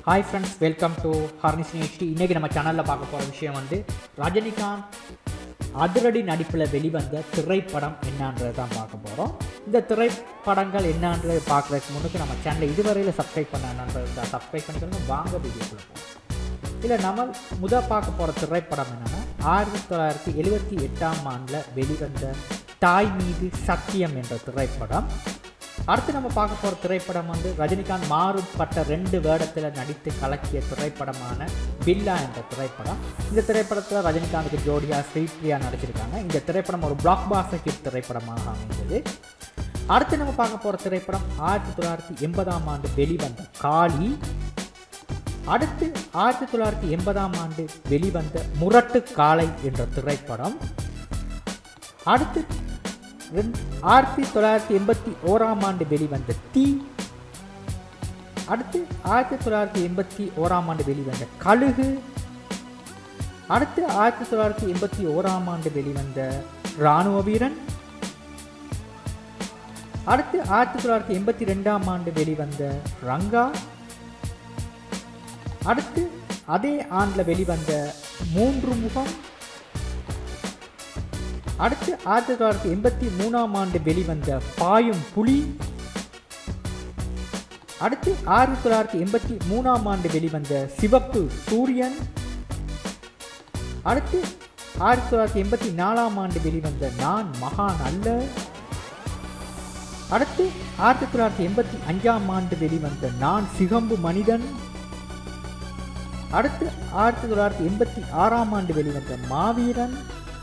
hi friends welcome to ஹார்னிஸ் HD இன்றைக்கி நம்ம சேனலில் பார்க்க போகிற விஷயம் வந்து ரஜினிகாந்த் அதிரடி நடிப்பில் வெளிவந்த திரைப்படம் என்னன்றது தான் பார்க்க போகிறோம் இந்த திரைப்படங்கள் என்னன்றது பார்க்குறதுக்கு முன்னுக்கு நம்ம சேனலை இதுவரையில் சப்ஸ்கிரைப் பண்ணன்றது சப்ஸ்கிரைப் பண்ணிக்கணும் வாங்க வீடியோக்குள்ள போகலாம் இல்லை நம்ம முத பார்க்க போகிற திரைப்படம் என்னென்னா ஆயிரத்தி தொள்ளாயிரத்தி எழுபத்தி எட்டாம் ஆண்டில் வெளிவந்த தாய் மீது சத்தியம் என்ற திரைப்படம் அடுத்து நம்ம பார்க்க போகிற திரைப்படம் வந்து ரஜினிகாந்த் மாறுபட்ட ரெண்டு வேடத்தில் நடித்து கலக்கிய திரைப்படமான பில்லா என்ற திரைப்படம் இந்த திரைப்படத்தில் ரஜினிகாந்துக்கு ஜோடியா ஸ்ரீப்ரியா நடிச்சிருக்காங்க இந்த திரைப்படம் ஒரு பிளாக் பாஸ்டர் ஹிட் திரைப்படமாக அமைந்தது அடுத்து நம்ம பார்க்க போகிற திரைப்படம் ஆயிரத்தி தொள்ளாயிரத்தி எண்பதாம் ஆண்டு வெளிவந்த காளி அடுத்து ஆயிரத்தி தொள்ளாயிரத்தி எண்பதாம் ஆண்டு வெளிவந்த முரட்டு காளை என்ற திரைப்படம் அடுத்து ரெண்டு ஆயிரத்தி தொள்ளாயிரத்தி எண்பத்தி ஓராம் ஆண்டு வெளிவந்த தீ அடுத்து ஆயிரத்தி தொள்ளாயிரத்தி எண்பத்தி ஓராம் ஆண்டு வெளிவந்த கழுகு அடுத்து ஆயிரத்தி தொள்ளாயிரத்தி எண்பத்தி ஓராம் ஆண்டு வெளிவந்த இராணுவ வீரன் அடுத்து ஆயிரத்தி தொள்ளாயிரத்தி எண்பத்தி ரெண்டாம் ஆண்டு வெளிவந்த ரங்கா அடுத்து அதே ஆண்டில் வெளிவந்த மூன்று முகம் அடுத்து ஆயிரத்தி தொள்ளாயிரத்தி எண்பத்தி மூணாம் ஆண்டு வெளிவந்த பாயும் புலி அடுத்து ஆயிரத்தி தொள்ளாயிரத்தி எண்பத்தி மூணாம் ஆண்டு வெளிவந்த சிவப்பு சூரியன் அடுத்து ஆயிரத்தி தொள்ளாயிரத்தி எண்பத்தி நாலாம் ஆண்டு வெளிவந்த நான் மகான் அல்ல அடுத்து ஆயிரத்தி தொள்ளாயிரத்தி எண்பத்தி அஞ்சாம் ஆண்டு வெளிவந்த நான் சிகம்பு மனிதன் அடுத்து ஆயிரத்தி தொள்ளாயிரத்தி எண்பத்தி ஆறாம் ஆண்டு வெளிவந்த மாவீரன்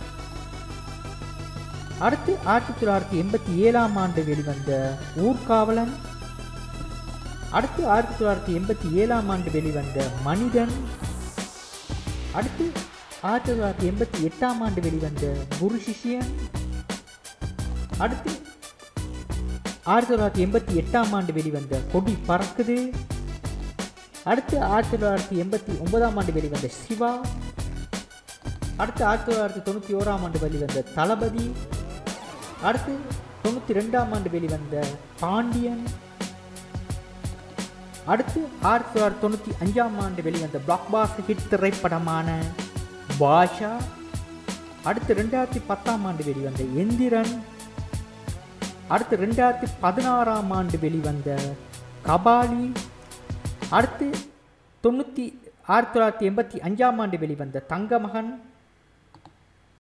அடுத்து ஆயிரத்தி தொள்ளாயிரத்தி எண்பத்தி ஏழாம் ஆண்டு வெளிவந்த ஊர்காவலன் அடுத்து ஆயிரத்தி தொள்ளாயிரத்தி எண்பத்தி ஏழாம் ஆண்டு வெளிவந்த மனிதன் அடுத்து ஆயிரத்தி தொள்ளாயிரத்தி எண்பத்தி எட்டாம் ஆண்டு வெளிவந்த குரு சிஷியன் அடுத்து ஆயிரத்தி தொள்ளாயிரத்தி எண்பத்தி எட்டாம் ஆண்டு வெளிவந்த கொடி பறக்குது அடுத்து ஆயிரத்தி தொள்ளாயிரத்தி எண்பத்தி ஒன்பதாம் ஆண்டு வெளிவந்த சிவா அடுத்து ஆயிரத்தி தொள்ளாயிரத்தி தொண்ணூற்றி ஓராம் ஆண்டு வெளிவந்த தளபதி அடுத்து தொண்ணூற்றி ரெண்டாம் ஆண்டு வெளிவந்த பாண்டியன் அடுத்து ஆயிரத்தி தொள்ளாயிரத்தி தொண்ணூற்றி அஞ்சாம் ஆண்டு வெளிவந்த பிளாக் பாஸ் ஹிட் திரைப்படமான பாஷா அடுத்து ரெண்டாயிரத்தி பத்தாம் ஆண்டு வெளிவந்த எந்திரன் அடுத்து ரெண்டாயிரத்தி பதினாறாம் ஆண்டு வெளிவந்த கபாலி அடுத்து தொண்ணூற்றி ஆயிரத்தி தொள்ளாயிரத்தி எண்பத்தி அஞ்சாம் ஆண்டு வெளிவந்த தங்கமகன்